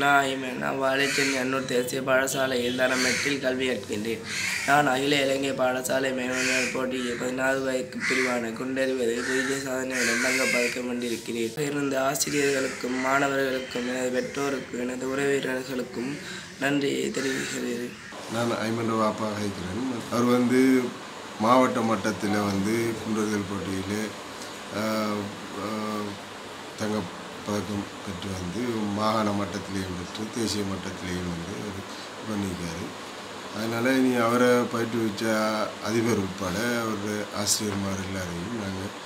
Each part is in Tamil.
நான் நான் வாழைச்சென்னி அன்னூர் தேசிய பாடசாலையில் தரம் எட்டில் கல்வி கற்கின்றேன் நான் அகில இலங்கை பாடசாலை மேல்நிலை போட்டியில் பதினாறு வயது பிரிவான குண்டறிவதில் புதிய சாதனையுடன் தங்கப்பதக்கம் வென்றிருக்கிறேன் இருந்த ஆசிரியர்களுக்கும் மாணவர்களுக்கும் எனது பெற்றோருக்கும் எனது உறவினர்களுக்கும் நன்றியை தெரிவிக்கிறேன் நான் ஐமன் வாப்பா இருக்கிறேன் அவர் வந்து மாவட்ட மட்டத்தில் வந்து குண்டர்கள் போட்டியில் தங்கப்பதக்கம் பெற்று வந்து மாகாண மட்டத்திலையும் பெற்று தேசிய மட்டத்திலையும் வந்து அவர் பண்ணியிருக்காரு அதனால் இனி அவரை பயிற்றுவிச்ச அதிபர் உட்பட அவர் ஆசிரியர்மார் எல்லாரையும் நாங்கள்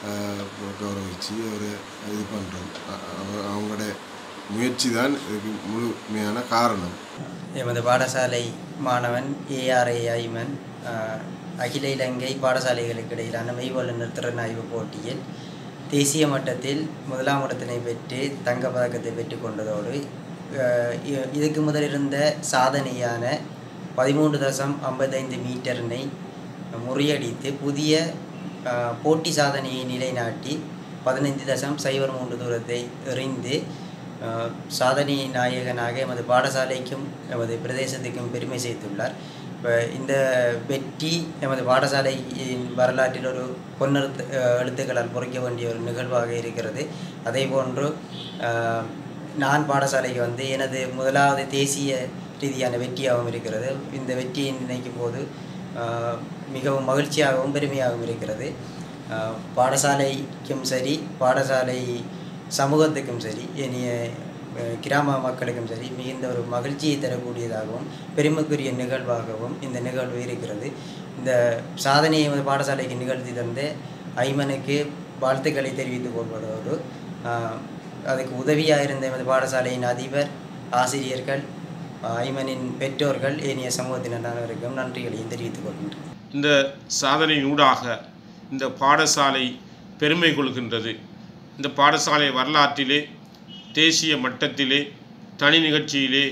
கௌரவித்து அவரை இது பண்ணுறோம் அவங்களோட முயற்சி தான் இதுக்கு முழுமையான காரணம் எமது பாடசாலை மாணவன் ஏஆர்ஏ ஐமன் அகில இலங்கை பாடசாலைகளுக்கு இடையிலான மெய்வல்லுநர் திறனாய்வு போட்டியில் தேசிய மட்டத்தில் முதலாம் இடத்தினை பெற்று தங்கப் பதக்கத்தை பெற்றுக் கொண்டதோடு அஹ், இ- இதுக்கு முதல் இருந்த சாதனையான பதிமூன்று தசம் ஐம்பத்தைந்து மீட்டரினை முறியடித்து புதிய அஹ், போட்டி சாதனையை நிலைநாட்டி பதினைந்து தசம் சைபர் மூன்று தூரத்தை எறிந்து அஹ், சாதனை நாயகனாக எமது பாடசாலைக்கும் எமது பிரதேசத்துக்கும் பெருமை சேர்த்துள்ளார் இப்போ இந்த வெற்றி எமது பாடசாலையின் வரலாற்றில் ஒரு பொன்னெழுத்து அஹ், எழுத்துக்களால் பொறிக்க வேண்டிய ஒரு நிகழ்வாக இருக்கிறது அதே போன்று அஹ், நான் பாடசாலைக்கு வந்து எனது முதலாவது தேசிய ரீதியான வெற்றியாகவும் இருக்கிறது இந்த வெற்றியை நினைக்கும் போது ஆஹ், மிகவும் மகிழ்ச்சியாகவும் பெருமையாகவும் இருக்கிறது ஆஹ், பாடசாலைக்கும் சரி பாடசாலை சமூகத்துக்கும் சரி இனிய அஹ், கிராம மக்களுக்கும் சரி மிகுந்த ஒரு மகிழ்ச்சியை தரக்கூடியதாகவும் பெருமைக்குரிய நிகழ்வாகவும் இந்த நிகழ்வு இருக்கிறது இந்த சாதனையை எமது பாடசாலைக்கு நிகழ்த்தி தந்த ஐமனுக்கு வாழ்த்துக்களை தெரிவித்துக் கொள்வதோடு ஆஹ், அதுக்கு உதவியாக இருந்த எமது பாடசாலையின் அதிபர் ஆசிரியர்கள் ஆஹ், ஐமனின் பெற்றோர்கள் ஏனைய சமூகத்தினர் அனைவருக்கும் நன்றிகளையும் தெரிவித்துக் கொள்கின்றேன் இந்த சாதனையூடாக இந்த பாடசாலை பெருமை கொள்கின்றது இந்த பாடசாலை வரலாற்றிலே தேசிய மட்டத்திலே தனி நிகழ்ச்சியிலே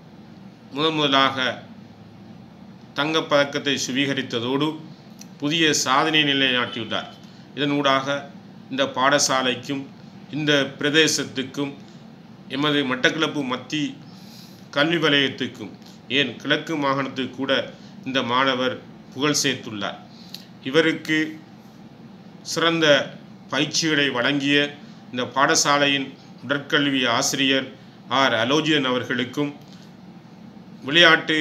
முதன் முதலாக தங்கப்பதக்கத்தை சுவீகரித்ததோடு புதிய சாதனை நிலைநாட்டியுள்ளார் இதனூடாக இந்த பாடசாலைக்கும் இந்த பிரதேசத்துக்கும் எமது மட்டக்களப்பு மத்தி கல்வி வலயத்துக்கும் ஏன் கிழக்கு மாகாணத்துக்கு கூட இந்த மாணவர் புகழ் சேர்த்துள்ளார் இவருக்கு சிறந்த பயிற்சிகளை வழங்கிய இந்த பாடசாலையின் உடற்கல்வி ஆசிரியர் ஆர் அலோஜியன் அவர்களுக்கும் விளையாட்டு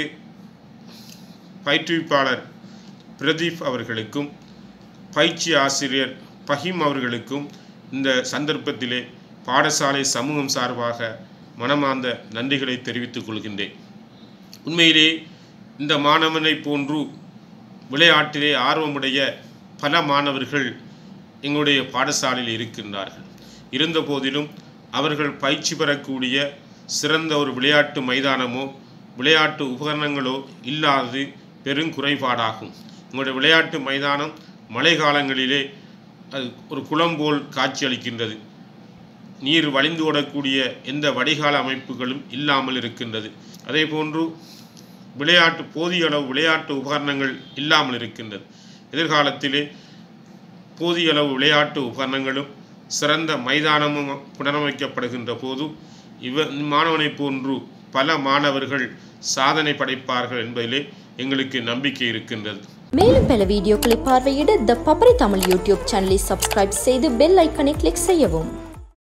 பயிற்றுவிப்பாளர் பிரதீப் அவர்களுக்கும் பயிற்சி ஆசிரியர் பஹீம் அவர்களுக்கும் இந்த சந்தர்ப்பத்திலே பாடசாலை சமூகம் சார்பாக மனமார்ந்த நன்றிகளை தெரிவித்துக் கொள்கின்றேன் உண்மையிலே இந்த மாணவனை போன்று விளையாட்டிலே ஆர்வமுடைய பல மாணவர்கள் எங்களுடைய பாடசாலையில் இருக்கின்றார்கள் இருந்த போதிலும் அவர்கள் பயிற்சி பெறக்கூடிய சிறந்த ஒரு விளையாட்டு மைதானமோ விளையாட்டு உபகரணங்களோ இல்லாதது பெருங்குறைபாடாகும் எங்களுடைய விளையாட்டு மைதானம் மழை காலங்களிலே அது ஒரு குளம் போல் காட்சியளிக்கின்றது நீர் வழிந்து ஓடக்கூடிய எந்த வடிகால அமைப்புகளும் இல்லாமல் இருக்கின்றது அதே போன்று விளையாட்டு போதிய அளவு விளையாட்டு உபகரணங்கள் இல்லாமல் இருக்கின்றது எதிர்காலத்திலே போதிய அளவு விளையாட்டு உபகரணங்களும் சிறந்த மைதானமும் புனரமைக்கப்படுகின்ற போது இவ மாணவனைப் போன்று பல மாணவர்கள் சாதனை படைப்பார்கள் என்பதிலே எங்களுக்கு நம்பிக்கை இருக்கின்றது மேலும் பல வீடியோக்களை பார்வையிட த பப்பரை தமிழ் யூடியூப் சேனலை சப்ஸ்கிரைப் செய்து பெல் ஐக்கனை கிளிக் செய்யவும்